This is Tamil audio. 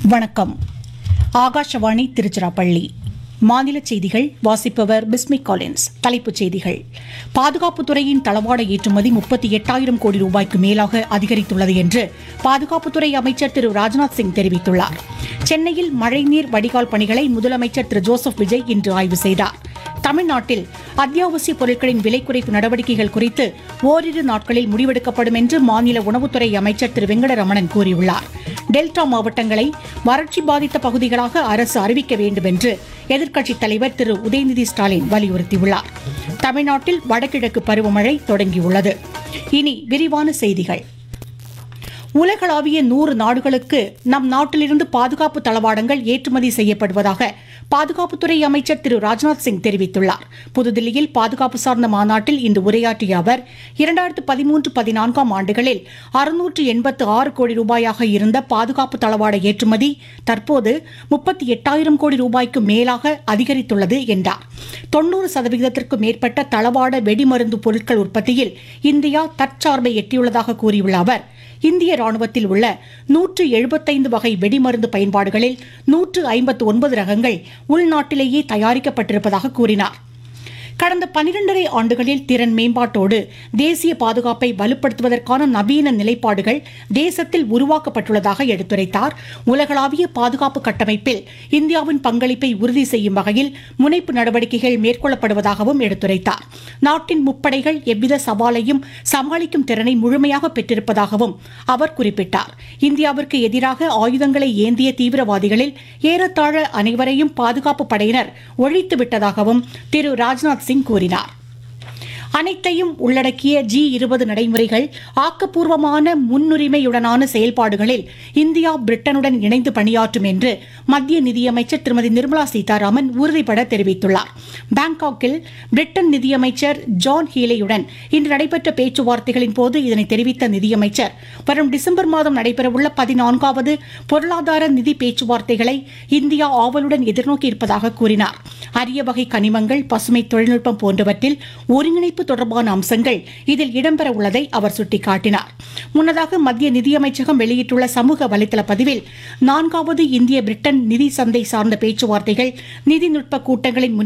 வணக்கம் ஆகாஷவாணி திருச்சிராப்பள்ளி மாநில செய்திகள் வாசிப்பவர் பிஸ்மிக் காலின்ஸ் தலைப்புச் செய்திகள் பாதுகாப்புத்துறையின் தளவாட ஏற்றுமதி முப்பத்தி எட்டாயிரம் கோடி ரூபாய்க்கு மேலாக அதிகரித்துள்ளது என்று பாதுகாப்புத்துறை அமைச்சர் திரு ராஜ்நாத் சிங் தெரிவித்துள்ளார் சென்னையில் மழைநீர் வடிகால் பணிகளை முதலமைச்சர் திரு ஜோசப் விஜய் இன்று ஆய்வு செய்தார் தமிழ்நாட்டில் அத்தியாவசிய பொருட்களின் விலை குறைப்பு நடவடிக்கைகள் குறித்து ஓரிரு நாட்களில் முடிவெடுக்கப்படும் என்று மாநில உணவுத்துறை அமைச்சர் திரு வெங்கடரமணன் கூறியுள்ளார் டெல்டா மாவட்டங்களை வறட்சி பாதித்த பகுதிகளாக அரசு அறிவிக்க வேண்டும் என்று எதிர்க்கட்சித் தலைவர் திரு உதயநிதி ஸ்டாலின் வலியுறுத்தியுள்ளார் தமிழ்நாட்டில் வடகிழக்கு பருவமழை தொடங்கியுள்ளது இனி விரிவான செய்திகள் உலகளாவிய நூறு நாடுகளுக்கு நம் நாட்டிலிருந்து பாதுகாப்பு தளவாடங்கள் ஏற்றுமதி செய்யப்படுவதாக பாதுகாப்புத்துறை அமைச்சர் திரு ராஜ்நாத் சிங் தெரிவித்துள்ளார் புதுதில்லியில் பாதுகாப்பு சார்ந்த மாநாட்டில் இன்று உரையாற்றிய அவர் இரண்டாயிரத்து பதிமூன்று பதினான்காம் ஆண்டுகளில் அறுநூற்று எண்பத்து ஆறு கோடி ரூபாயாக இருந்த பாதுகாப்பு தளவாட ஏற்றுமதி தற்போது முப்பத்தி எட்டாயிரம் கோடி ரூபாய்க்கு மேலாக அதிகரித்துள்ளது என்றார் தொன்னூறு சதவிகிதத்திற்கு மேற்பட்ட தளவாட வெடிமருந்து பொருட்கள் உற்பத்தியில் இந்தியா தற்சார்பை எட்டியுள்ளதாக கூறியுள்ள அவர் இந்திய ராணுவத்தில் உள்ள நூற்று எழுபத்தைந்து வகை வெடிமருந்து பயன்பாடுகளில் நூற்று ஐம்பத்து ஒன்பது ரகங்கள் உள்நாட்டிலேயே தயாரிக்கப்பட்டிருப்பதாக கூறினார் கடந்த பனிரெண்டரை ஆண்டுகளில் திறன் மேம்பாட்டோடு தேசிய பாதுகாப்பை வலுப்படுத்துவதற்கான நவீன நிலைப்பாடுகள் தேசத்தில் உருவாக்கப்பட்டுள்ளதாக எடுத்துரைத்தார் உலகளாவிய பாதுகாப்பு கட்டமைப்பில் இந்தியாவின் பங்களிப்பை உறுதி செய்யும் வகையில் முனைப்பு நடவடிக்கைகள் மேற்கொள்ளப்படுவதாகவும் எடுத்துரைத்தார் நாட்டின் முப்படைகள் எவ்வித சவாலையும் சமாளிக்கும் திறனை முழுமையாக பெற்றிருப்பதாகவும் அவர் குறிப்பிட்டார் இந்தியாவிற்கு எதிராக ஆயுதங்களை ஏந்திய தீவிரவாதிகளில் ஏறத்தாழ அனைவரையும் பாதுகாப்பு படையினர் ஒழித்து விட்டதாகவும் திரு ராஜ்நாத் சிங் கூறினார் அனைத்தையும் உள்ளடக்கிய ஜி இருபது நடைமுறைகள் ஆக்கப்பூர்வமான முன்னுரிமையுடனான செயல்பாடுகளில் இந்தியா பிரிட்டனுடன் இணைந்து பணியாற்றும் என்று மத்திய நிதியமைச்சர் திருமதி நிர்மலா சீதாராமன் உறுதிபட தெரிவித்துள்ளார் பாங்காக்கில் பிரிட்டன் நிதியமைச்சர் ஜான் ஹீலேயுடன் இன்று நடைபெற்ற பேச்சுவார்த்தைகளின் போது இதனை தெரிவித்த நிதியமைச்சர் வரும் டிசம்பர் மாதம் நடைபெறவுள்ள பதினான்காவது பொருளாதார நிதி பேச்சுவார்த்தைகளை இந்தியா ஆவலுடன் எதிர்நோக்கியிருப்பதாக கூறினார் அரிய வகை கனிமங்கள் பசுமை தொழில்நுட்பம் போன்றவற்றில் ஒருங்கிணைப்பு தொடர்பான அம்சங்கள் இதில் இடம்பெற உள்ளதை அவர் சுட்டிக்காட்டினார் முன்னதாக மத்திய நிதியமைச்சகம் வெளியிட்டுள்ள சமூக வலைதள பதிவில் நான்காவது இந்திய பிரிட்டன் நிதி சந்தை சார்ந்த பேச்சுவார்த்தைகள் நிதிநுட்ப கூட்டங்களின் முன்